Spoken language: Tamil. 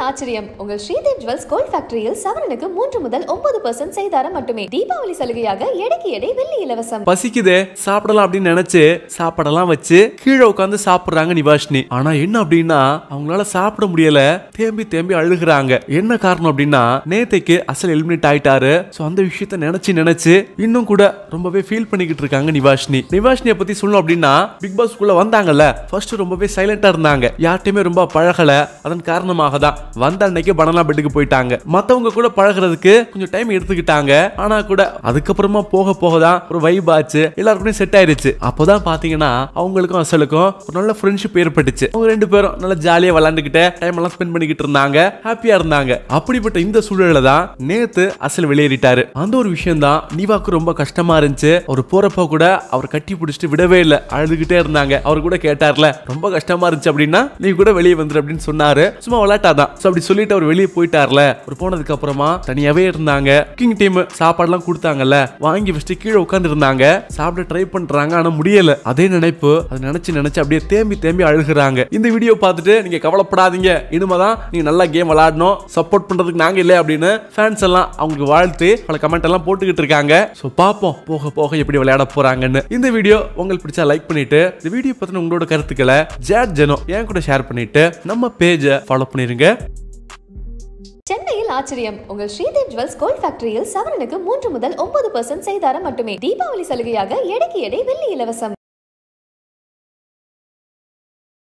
ஆச்சரியம் உங்கள் ஸ்ரீதேவ் ஜுவல்ஸ் கோல்ட் ஃபேக்டரியில் சவரனுக்கு மூன்று முதல் ஒன்பது பர்சன்ட் செய்தாரம் மட்டுமே தீபாவளி சலுகையாக எடைக்கு எடை வெள்ளி இலவசம் பசிக்குதே சாப்பிடலாம் அப்படின்னு நினைச்சு சாப்பாடெல்லாம் வச்சு கீழே உட்காந்து சாப்பிடுறாங்க நிவாஷினி ஆனா என்ன அப்படின்னா அவங்களால சாப்பிட முடியல தேம்பி தேம்பி அழுகுறாங்க என்ன காரணம் அப்படின்னா நேத்தைக்கு அசல் எலிமினேட் ஆயிட்டாரு சோ அந்த விஷயத்த நினைச்சு நினைச்சு இன்னும் கூட ரொம்பவே ஃபீல் பண்ணிக்கிட்டு இருக்காங்க நிவாஷினி நிவாஷினியை பத்தி சொல்லணும் அப்படின்னா பிக் பாஸ் குள்ள வந்தாங்கல்ல ஃபர்ஸ்ட் ரொம்பவே சைலண்டா இருந்தாங்க யார்ட்டையுமே ரொம்ப பழகல அதன் காரணமாக தான் வந்த அன்னைக்கு பனானா பெட்டுக்கு போயிட்டாங்க மத்தவங்க கூட பழகுறதுக்கு கொஞ்சம் டைம் எடுத்துக்கிட்டாங்க ஆனா கூட அதுக்கப்புறமா போக போக தான் ஒரு வைப் ஆச்சு எல்லாருக்குமே செட் ஆயிருச்சு அப்போதான் பாத்தீங்கன்னா அவங்களுக்கும் அசலுக்கும் ஒரு நல்ல ஃப்ரெண்ட்ஷிப் ஏற்பட்டுச்சு அவங்க ரெண்டு பேரும் நல்லா ஜாலியா விளையாண்டுக்கிட்டு டைம் எல்லாம் ஸ்பெண்ட் பண்ணிக்கிட்டு இருந்தாங்க ஹாப்பியா இருந்தாங்க அப்படிப்பட்ட இந்த சூழல்ல தான் நேத்து அசல் வெளியேறிட்டாரு அந்த ஒரு விஷயம் தான் நிவாக்கு ரொம்ப கஷ்டமா இருந்துச்சு அவர் போறப்ப கூட அவர் கட்டி பிடிச்சிட்டு விடவே இல்லை அழுதுகிட்டே இருந்தாங்க அவர் கூட கேட்டார்ல ரொம்ப கஷ்டமா இருந்துச்சு அப்படின்னா நீ கூட வெளியே வந்துரு அப்படின்னு சொன்னாரு சும்மா விளையாட்டாதான் சோ அப்படி சொல்லிட்டு அவர் வெளியே போயிட்டார்ல அவர் போனதுக்கு அப்புறமா தனியாவே இருந்தாங்க குக்கிங் டீம் சாப்பாடுலாம் கொடுத்தாங்கல்ல வாங்கி வச்சுட்டு கீழே உட்கார்ந்து இருந்தாங்க சாப்பிட ட்ரை பண்றாங்க ஆனா முடியல அதே நினைப்பு அதை நினைச்சு நினைச்சு அப்படியே தேம்பி தேம்பி அழுகுறாங்க இந்த வீடியோ பார்த்துட்டு நீங்க கவலைப்படாதீங்க இனிமேதான் நீங்க நல்லா கேம் விளையாடணும் சப்போர்ட் பண்றதுக்கு நாங்க இல்லை அப்படின்னு ஃபேன்ஸ் எல்லாம் அவங்களுக்கு வாழ்த்து பல கமெண்ட் எல்லாம் போட்டுக்கிட்டு இருக்காங்க சோ பாப்போம் போக போக எப்படி விளையாட போறாங்கன்னு இந்த வீடியோ உங்களுக்கு பிடிச்சா லைக் பண்ணிட்டு இந்த வீடியோ பத்தின உங்களோட கருத்துக்களை ஜேட் ஜெனோ என் கூட ஷேர் பண்ணிட்டு நம்ம பேஜை ஃபாலோ பண்ணிருங்க சென்னையில் ஆச்சரியம் உங்கள் ஸ்ரீதேவ் ஜுவல்ஸ் கோல்ட் ஃபேக்டரியில் சவரனுக்கு மூன்று முதல் ஒன்பது பர்சன்ட் செய்தாரம் மட்டுமே தீபாவளி சலுகையாக எடைக்கு எடை வெள்ளி இலவசம்